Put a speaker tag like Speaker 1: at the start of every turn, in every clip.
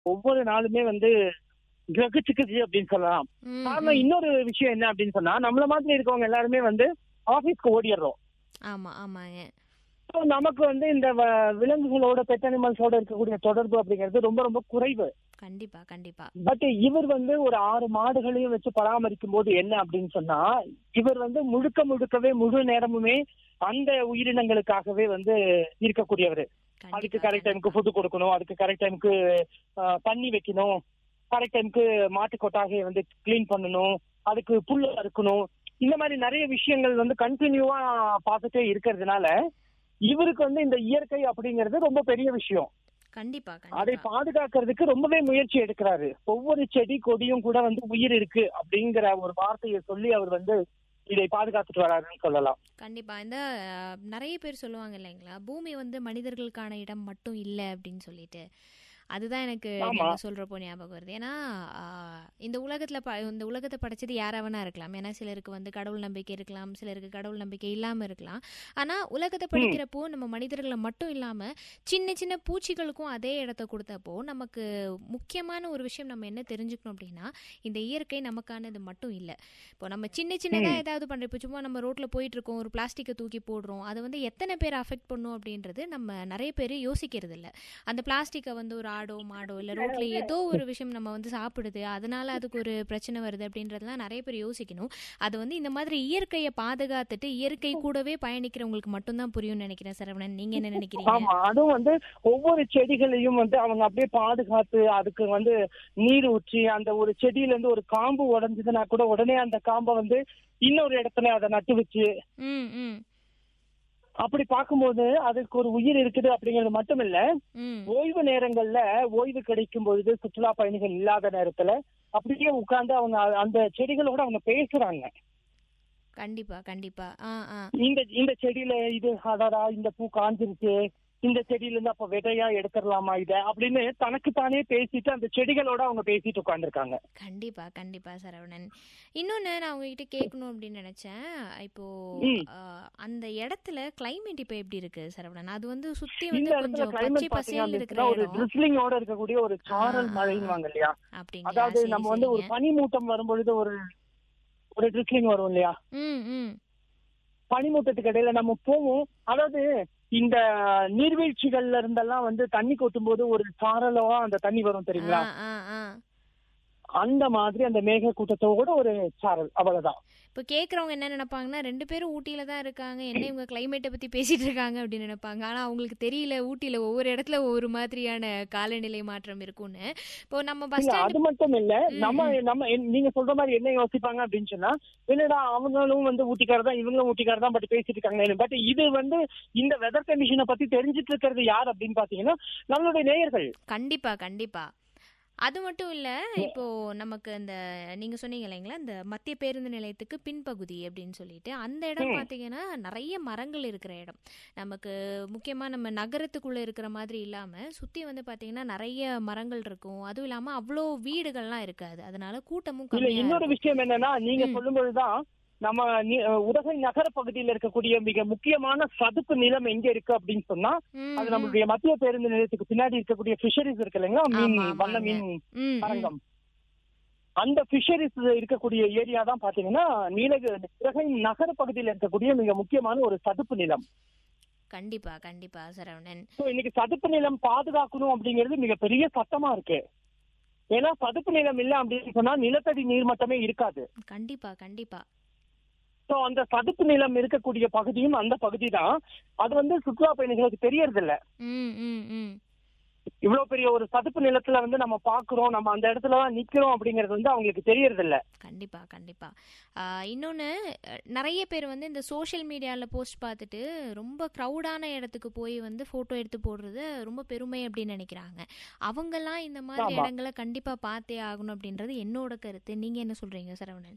Speaker 1: ஒவ்வொரு நாளுமே வந்து கிரகிச்சுக்குது அப்படின்னு சொல்லலாம்
Speaker 2: ம்,
Speaker 1: காரணம்
Speaker 2: ம்.
Speaker 1: இன்னொரு விஷயம் என்ன அப்படின்னு சொன்னா நம்மள மாதிரி இருக்கவங்க எல்லாருமே வந்து ஆபீஸ்க்கு ஓடிடுறோம்
Speaker 2: ஆமா ஆமாங்க
Speaker 1: So, நமக்கு வந்து இந்த வ- விலங்குகளோட பெட் அனிமல்ஸோட இருக்கக்கூடிய தொடர்பு அப்படிங்கிறது ரொம்ப ரொம்ப குறைவு
Speaker 2: கண்டிப்பா கண்டிப்பா
Speaker 1: பட் இவர் வந்து ஒரு ஆறு மாடுகளையும் வச்சு பராமரிக்கும் போது என்ன அப்படின்னு சொன்னா இவர் வந்து முழுக்க முழுக்கவே முழு நேரமுமே அந்த உயிரினங்களுக்காகவே வந்து இருக்கக்கூடியவர் அதுக்கு
Speaker 2: கண்டிப்பா
Speaker 1: கரெக்ட் டைமுக்கு ஃபுட் கொடுக்கணும் அதுக்கு கரெக்ட் டைமுக்கு தண்ணி வைக்கணும் கரெக்ட் டைமுக்கு மாட்டு கொட்டாகையை வந்து க்ளீன் பண்ணணும் அதுக்கு புல் அறுக்கணும் இந்த மாதிரி நிறைய விஷயங்கள் வந்து கண்டினியூவா பார்த்துட்டே இருக்கிறதுனால இவருக்கு வந்து இந்த இயற்கை அப்படிங்கிறது ரொம்ப பெரிய விஷயம்
Speaker 2: கண்டிப்பா
Speaker 1: அதை
Speaker 2: கண்டிப்பா
Speaker 1: பாதுகாக்கிறதுக்கு ரொம்பவே முயற்சி எடுக்கிறாரு ஒவ்வொரு செடி கொடியும் கூட வந்து உயிர் இருக்கு அப்படிங்கிற ஒரு வார்த்தையை சொல்லி அவர் வந்து இதை பாதுகாத்துட்டு வராருன்னு சொல்லலாம்
Speaker 2: கண்டிப்பா இந்த அஹ், நிறைய பேர் சொல்லுவாங்க இல்லைங்களா பூமி வந்து மனிதர்களுக்கான இடம் மட்டும் இல்லை அப்படின்னு சொல்லிட்டு அதுதான் எனக்கு
Speaker 1: ஆமா.
Speaker 2: நீங்க சொல்றப்போ ஞாபகம் வருது ஏன்னா ஆஹ், இந்த உலகத்துல ப- இந்த உலகத்தை படைச்சது யாராவனா இருக்கலாம் ஏன்னா சிலருக்கு வந்து கடவுள் நம்பிக்கை இருக்கலாம் சிலருக்கு கடவுள் நம்பிக்கை இல்லாம இருக்கலாம் ஆனா உலகத்தை படைக்கிறப்போ நம்ம மனிதர்களை மட்டும் இல்லாம சின்ன சின்ன பூச்சிகளுக்கும் அதே இடத்த கொடுத்தப்போ நமக்கு முக்கியமான ஒரு விஷயம் நம்ம என்ன தெரிஞ்சுக்கணும் அப்படின்னா இந்த இயற்கை நமக்கானது மட்டும் இல்லை இப்போ நம்ம சின்ன சின்னதா ஏதாவது பண்றோம் இப்போ சும்மா நம்ம ரோட்ல போயிட்டு இருக்கோம் ஒரு பிளாஸ்டிக்கை தூக்கி போடுறோம் அது வந்து எத்தனை பேர் அஃபெக்ட் பண்ணும் அப்படின்றது நம்ம நிறைய பேர் யோசிக்கிறது இல்ல அந்த பிளாஸ்டிக்கை வந்து ஒரு ஆடோ மாடோ இல்ல ரோட்ல ஏதோ ஒரு விஷயம் நம்ம வந்து சாப்பிடுது அதனால அதுக்கு ஒரு பிரச்சனை வருது அப்படின்றதெல்லாம் நிறைய பேர் யோசிக்கணும் அது வந்து இந்த மாதிரி இயற்கையை பாதுகாத்துட்டு இயற்கை கூடவே பயணிக்கிறவங்களுக்கு மட்டும்தான் புரியும்னு நினைக்கிறேன் சரவணன் நீங்க என்ன நினைக்கிறீங்க
Speaker 1: ஆமா அதுவும் வந்து ஒவ்வொரு செடிகளையும் வந்து அவங்க அப்படியே பாதுகாத்து அதுக்கு வந்து நீர் ஊற்றி அந்த ஒரு செடியில இருந்து ஒரு காம்பு உடைஞ்சதுன்னா கூட உடனே அந்த காம்பை வந்து இன்னொரு இடத்துல அதை நட்டு வச்சு
Speaker 2: ம் ம்
Speaker 1: அப்படி பார்க்கும்போது அதுக்கு ஒரு உயிர் இருக்குது அப்படிங்கிறது மட்டும் இல்ல
Speaker 2: ம்
Speaker 1: ஓய்வு நேரங்கள்ல ஓய்வு கிடைக்கும் பொழுது சுற்றுலா பயணிகள் இல்லாத நேரத்துல அப்படியே உட்கார்ந்து அவங்க அந்த செடிகளோட அவங்க பேசுறாங்க
Speaker 2: கண்டிப்பா கண்டிப்பா ஆ ஆ
Speaker 1: இந்த இந்த செடியில இது அடடா இந்த பூ காஞ்சிருச்சு இந்த செடியில இருந்து அப்ப விதையா எடுத்துடலாமா இத அப்படின்னு தனக்கு தானே பேசிட்டு அந்த செடிகளோட அவங்க பேசிட்டு உட்கார்ந்துருக்காங்க
Speaker 2: கண்டிப்பா கண்டிப்பா சரவணன் இன்னொன்னு நான் உங்ககிட்ட கேட்கணும் அப்படின்னு நினைச்சேன் இப்போ
Speaker 1: ம்.
Speaker 2: ஆஹ், அந்த இடத்துல கிளைமேட் இப்ப எப்படி இருக்கு சரவணன் அது வந்து சுத்தி
Speaker 1: இந்த
Speaker 2: வந்து
Speaker 1: இடத்துல
Speaker 2: கொஞ்சம் பச்சை
Speaker 1: கிளைமேட்
Speaker 2: பசேல்
Speaker 1: பாத்தீங்கன்னா
Speaker 2: இருக்கிற
Speaker 1: ஒரு
Speaker 2: இடம்
Speaker 1: ட்ரிஸ்லிங்கோட இருக்கக்கூடிய ஒரு சாரல்
Speaker 2: ஆ, ஆ,
Speaker 1: மழைன்னு இல்லையா
Speaker 2: அப்படிங்களா
Speaker 1: அதாவது
Speaker 2: சரி
Speaker 1: நம்ம வந்து ஒரு
Speaker 2: சரிங்க
Speaker 1: பனிமூட்டம் வரும்பொழுது ஒரு ஒரு ட்ரிஸ்லிங் வரும் இல்லையா
Speaker 2: ம் ம்
Speaker 1: பனிமூட்டத்துக்கு இடையில நம்ம போவோம் அதாவது இந்த நீர்வீழ்ச்சிகள்ல இருந்தெல்லாம் வந்து தண்ணி கொட்டும் போது ஒரு சாரலவா அந்த தண்ணி வரும் தெரியுங்களா
Speaker 2: ஆ ஆ ஆ
Speaker 1: அந்த மாதிரி அந்த மேக கூட்டத்தோட ஒரு சாரல் அவ்வளவுதான்
Speaker 2: இப்போ கேட்குறவங்க என்ன நினைப்பாங்கன்னா ரெண்டு பேரும் ஊட்டியில தான் இருக்காங்க என்ன இவங்க கிளைமேட்டை பத்தி பேசிட்டு இருக்காங்க அப்படின்னு நினைப்பாங்க ஆனா அவங்களுக்கு தெரியல ஊட்டியில ஒவ்வொரு இடத்துல ஒவ்வொரு மாதிரியான காலநிலை மாற்றம் இருக்கும்னு இப்போ நம்ம பஸ்
Speaker 1: இல்ல
Speaker 2: ஸ்டாண்ட்
Speaker 1: அது மட்டும் இல்ல
Speaker 2: ம்,
Speaker 1: நம்ம நம்ம என்- நீங்க சொல்ற மாதிரி என்ன யோசிப்பாங்க அப்படின்னு சொன்னா என்னடா அவங்களும் வந்து ஊட்டிக்காரர் தான் இவங்களும் ஊட்டிக்காரர் தான் பட் பேசிட்டு இருக்காங்க பட் இது வந்து இந்த வெதர் கண்டிஷனை பத்தி தெரிஞ்சிட்டு இருக்கிறது யார் அப்படின்னு பாத்தீங்கன்னா நம்மளுடைய நேயர்கள்
Speaker 2: கண்டிப்பா கண்டிப்பா அது மட்டும் இல்ல இப்போ நமக்கு அந்த நீங்க சொன்னீங்க இல்லைங்களா இந்த மத்திய பேருந்து நிலையத்துக்கு பின்பகுதி அப்படின்னு சொல்லிட்டு அந்த இடம்
Speaker 1: ம்.
Speaker 2: பாத்தீங்கன்னா நிறைய மரங்கள் இருக்கிற இடம் நமக்கு முக்கியமா நம்ம நகரத்துக்குள்ள இருக்கிற மாதிரி இல்லாம சுத்தி வந்து பாத்தீங்கன்னா நிறைய மரங்கள் இருக்கும் அதுவும் இல்லாம அவ்வளோ வீடுகள்லாம் இருக்காது அதனால கூட்டமும்
Speaker 1: இல்ல
Speaker 2: கம்மியா
Speaker 1: இன்னொரு
Speaker 2: இருக்கும்
Speaker 1: விஷயம் என்னன்னா நீங்க
Speaker 2: ம்.
Speaker 1: சொல்லும் பொழுதுதான் நம்ம நி- உதகை நகர பகுதியில் இருக்கக்கூடிய மிக முக்கியமான சதுப்பு நிலம் எங்க இருக்கு அப்படின்னு சொன்னா
Speaker 2: ம்,
Speaker 1: அது
Speaker 2: ம்.
Speaker 1: நம்மளுடைய மத்திய பேருந்து நிலையத்துக்கு பின்னாடி இருக்கக்கூடிய ஃபிஷரிஸ் இருக்கு இல்லைங்களா மீன்
Speaker 2: ஆமா,
Speaker 1: வண்ண
Speaker 2: ஆமாங்க.
Speaker 1: மீன்
Speaker 2: ம், ம்.
Speaker 1: அரங்கம் அந்த ஃபிஷரிஸ் இருக்கக்கூடிய ஏரியா தான் பாத்தீங்கன்னா நீலக உதகை நகர பகுதியில் இருக்கக்கூடிய மிக முக்கியமான ஒரு சதுப்பு நிலம்
Speaker 2: கண்டிப்பா கண்டிப்பா சரவணன்
Speaker 1: சோ இன்னைக்கு சதுப்பு நிலம் பாதுகாக்கணும் அப்படிங்கிறது மிகப்பெரிய சட்டமா இருக்கு ஏன்னா சதுப்பு நிலம் இல்ல அப்படின்னு சொன்னா நிலத்தடி நீர்மட்டமே இருக்காது
Speaker 2: கண்டிப்பா கண்டிப்பா
Speaker 1: சோ அந்த சதுப்பு நிலம் இருக்கக்கூடிய பகுதியும் அந்த பகுதி தான் அது வந்து சுற்றுலா பயணிகளுக்கு தெரியறது இல்ல
Speaker 2: ம் ம் ம்
Speaker 1: இவ்வளவு பெரிய ஒரு சதுப்பு நிலத்துல வந்து நம்ம பாக்குறோம் நம்ம அந்த இடத்துல தான் நிக்கிறோம் அப்படிங்கிறது வந்து அவங்களுக்கு தெரியறது இல்ல
Speaker 2: கண்டிப்பா கண்டிப்பா ஆஹ் இன்னொன்னு அஹ், நிறைய பேர் வந்து இந்த சோஷியல் மீடியால போஸ்ட் பார்த்துட்டு ரொம்ப க்ரௌடான இடத்துக்கு போய் வந்து போட்டோ எடுத்து போடுறது ரொம்ப பெருமை அப்படின்னு நினைக்கிறாங்க அவங்கெல்லாம் இந்த மாதிரி
Speaker 1: ஆமா.
Speaker 2: இடங்களை கண்டிப்பா பார்த்தே ஆகணும் அப்படின்றது என்னோட கருத்து நீங்க என்ன சொல்றீங்க சரவணன்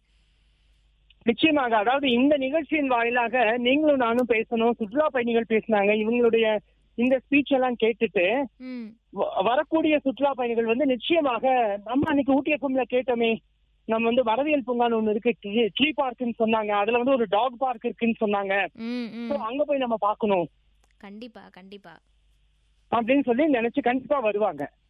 Speaker 1: நிச்சயமாக அதாவது இந்த நிகழ்ச்சியின் வாயிலாக நீங்களும் நானும் பேசணும் சுற்றுலா பயணிகள் பேசினாங்க இவங்களுடைய இந்த ஸ்பீச் எல்லாம் கேட்டுட்டு
Speaker 2: ம்
Speaker 1: வ- வரக்கூடிய சுற்றுலா பயணிகள் வந்து நிச்சயமாக நம்ம அன்னைக்கு ஊட்டி எஃப்எம்ல கேட்டோமே நம்ம வந்து வரவியல் பூங்கான்னு ஒண்ணு இருக்கு ட்ரீ பார்க்னு சொன்னாங்க அதுல வந்து ஒரு டாக் பார்க் இருக்குன்னு சொன்னாங்க
Speaker 2: ம்
Speaker 1: So,
Speaker 2: ம்
Speaker 1: அங்க போய் நம்ம பார்க்கணும்
Speaker 2: கண்டிப்பா கண்டிப்பா
Speaker 1: அப்படின்னு சொல்லி நினைச்சு கண்டிப்பா வருவாங்க